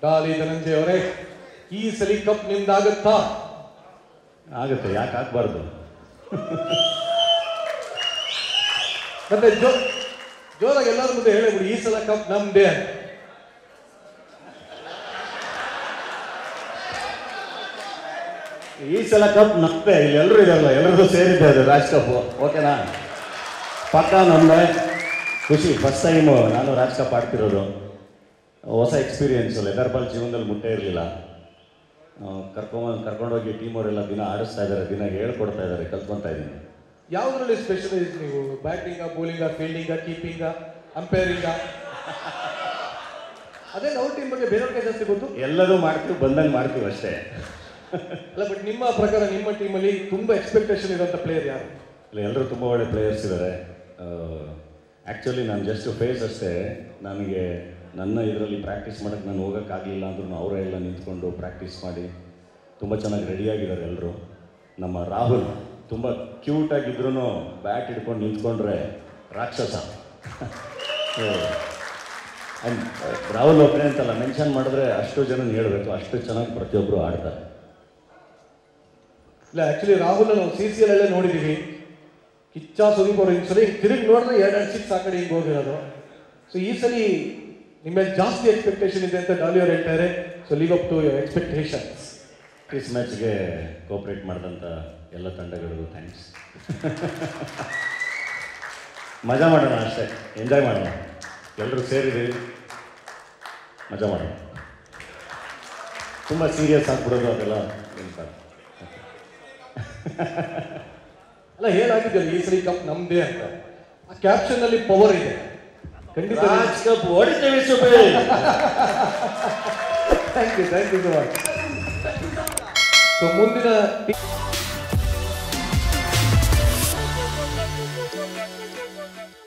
ಡಾಲಿ ಧನಂಜಯ ಅವರೇ ಈ ಸಲ ಕಪ್ ನಿಮ್ದಾಗತ್ತಾ ಆಗುತ್ತೆ ಯಾಕೆ ಆಗ್ಬಾರ್ದು ಮತ್ತೆ ಜೋ ಜೋರಾಗಿ ಎಲ್ಲರ ಮುಂದೆ ಹೇಳಿಬಿಡಿ ಈ ಸಲ ಕಪ್ ನಮ್ದೇ ಅಂತ ಈ ಸಲ ಕಪ್ ನಪ್ಪೆ ಇಲ್ಲಿ ಎಲ್ಲರೂ ಇದಾರಲ್ಲ ಎಲ್ಲರಿಗೂ ಸೇರಿದ್ದೆ ಅದು ರಾಜ್ ಕಪ್ ಓಕೆನಾ ಪಕ್ಕ ನಮ್ದೆ ಖುಷಿ ಫಸ್ಟ್ ಟೈಮು ನಾನು ರಾಜ್ ಕಪ್ ಆಡ್ತಿರೋದು ಹೊಸ ಎಕ್ಸ್ಪೀರಿಯನ್ಸ್ ಲೆದರ್ ಬಾಲ್ ಜೀವನದಲ್ಲಿ ಮುಟ್ಟೇ ಇರಲಿಲ್ಲ ಕರ್ಕೊಂಡ್ ಕರ್ಕೊಂಡೋಗಿ ಟೀಮ್ ಅವರೆಲ್ಲ ದಿನ ಆಡಿಸ್ತಾ ಇದ್ದಾರೆ ದಿನ ಹೇಳ್ಕೊಡ್ತಾ ಇದ್ದಾರೆ ಕಲ್ತ್ಕೊತಾ ಇದ್ದೀನಿ ಯಾವ್ದ್ರಲ್ಲಿ ಸ್ಪೆಷಲೈಸ್ ನೀವು ಬ್ಯಾಟಿಂಗ ಬೌಲಿಂಗ ಫೀಲ್ಡಿಂಗ ಕೀಪಿಂಗ ಅಂಪೈರಿಂಗ ಅದೇ ಅವ್ರ ಟೀಮ್ ಬಗ್ಗೆ ಬೇರೆಯವ್ರಿಗೆ ಜಾಸ್ತಿ ಗೊತ್ತು ಎಲ್ಲದೂ ಮಾಡ್ತೀವಿ ಬಂದಂಗೆ ಮಾಡ್ತೀವಿ ಅಷ್ಟೇ ಅಲ್ಲ ಬಟ್ ನಿಮ್ಮ ಪ್ರಕಾರ ನಿಮ್ಮ ಟೀಮಲ್ಲಿ ತುಂಬಾ ಎಕ್ಸ್ಪೆಕ್ಟೇಷನ್ ಇರುವಂತ ಪ್ಲೇಯರ್ ಯಾರು ಇಲ್ಲ ಎಲ್ಲರೂ ತುಂಬ ಒಳ್ಳೆ ಪ್ಲೇಯರ್ಸ್ ಇದ್ದಾರೆ ಆ್ಯಕ್ಚುಲಿ ನಾನು ಜಸ್ಟ್ ಫೇಸ್ ಅಷ್ಟೇ ನನಗೆ ನನ್ನ ಇದರಲ್ಲಿ ಪ್ರಾಕ್ಟೀಸ್ ಮಾಡೋಕ್ಕೆ ನಾನು ಹೋಗೋಕ್ಕಾಗಲಿಲ್ಲ ಅಂದ್ರೂ ಅವರೇ ಎಲ್ಲ ನಿಂತ್ಕೊಂಡು ಪ್ರಾಕ್ಟೀಸ್ ಮಾಡಿ ತುಂಬ ಚೆನ್ನಾಗಿ ರೆಡಿಯಾಗಿದ್ದಾರೆ ಎಲ್ಲರೂ ನಮ್ಮ ರಾಹುಲ್ ತುಂಬ ಕ್ಯೂಟಾಗಿದ್ರೂ ಬ್ಯಾಟ್ ಹಿಡ್ಕೊಂಡು ನಿಂತ್ಕೊಂಡ್ರೆ ರಾಕ್ಷಸ So, and, ಆ, ರಾಹುಲ್ ಒಬ್ಬನೇ ಅಂತಲ್ಲ ಮೆನ್ಷನ್ ಮಾಡಿದ್ರೆ ಅಷ್ಟು ಜನ ಹೇಳಬೇಕು ಅಷ್ಟು ಚೆನ್ನಾಗಿ ಪ್ರತಿಯೊಬ್ಬರು ಆಡ್ತಾರೆ ಇಲ್ಲ ಆಕ್ಚುಲಿ ರಾಹುಲ್ ನಾವು ಸಿ ಸಿ ಎಲ್ ಅಲ್ಲೇ ನೋಡಿದೀವಿ ಕಿಚ್ಚ ಸುದೀಪ್ ಅವರು ಈ ಸಲ ತಿರುಗಿ ನೋಡಿದ್ರೆ ಎರಡು ಎರಡು ಸಿಕ್ಸ್ ಆ ಕಡೆ ಹಿಂಗೆ ಹೋಗಿರೋದು ಸೊ ಈ ಸಲ ನಿಮ್ಮ ಮೇಲೆ ಜಾಸ್ತಿ ಎಕ್ಸ್ಪೆಕ್ಟೇಷನ್ ಇದೆ ಅಂತ ಡಾಲಿ ಅವ್ರು ಹೇಳ್ತಾರೆ so live up to expectations ಕ್ರಿಸ್ ಮ್ಯಾಚ್ಗೆ ಕೋಪ್ರೇಟ್ ಮಾಡಿದಂಥ ಎಲ್ಲ ತಂಡಗಳಿಗೂ ಥ್ಯಾಂಕ್ಸ್ ಮಜಾ ಮಾಡೋಣ ಅಷ್ಟೇ ಎಂಜಾಯ್ ಮಾಡೋಣ ಎಲ್ಲರೂ ಸೇರಿದ್ದೀವಿ ಮಜಾ ಮಾಡೋಣ ತುಂಬ ಸೀರಿಯಸ್ ಆಗಿಬಿಡೋದು ಅದೆಲ್ಲ ಇಲ್ಲ ಅಲ್ಲ ಹೇಳಾಗಿದ್ದಲ್ಲ ಈ ಸಲ ಕಪ್ ನಮ್ದೇ ಅಂತ ಆ ಕ್ಯಾಪ್ಷನ್ ಅಲ್ಲಿ ಪವರ್ ಇದೆ ಖಂಡಿತ ರಾಜ್ ಕಪ್ ಹೊಡಿತೇವೆ ಸುಬೇ thank you thank you so much so ಮುಂದಿನ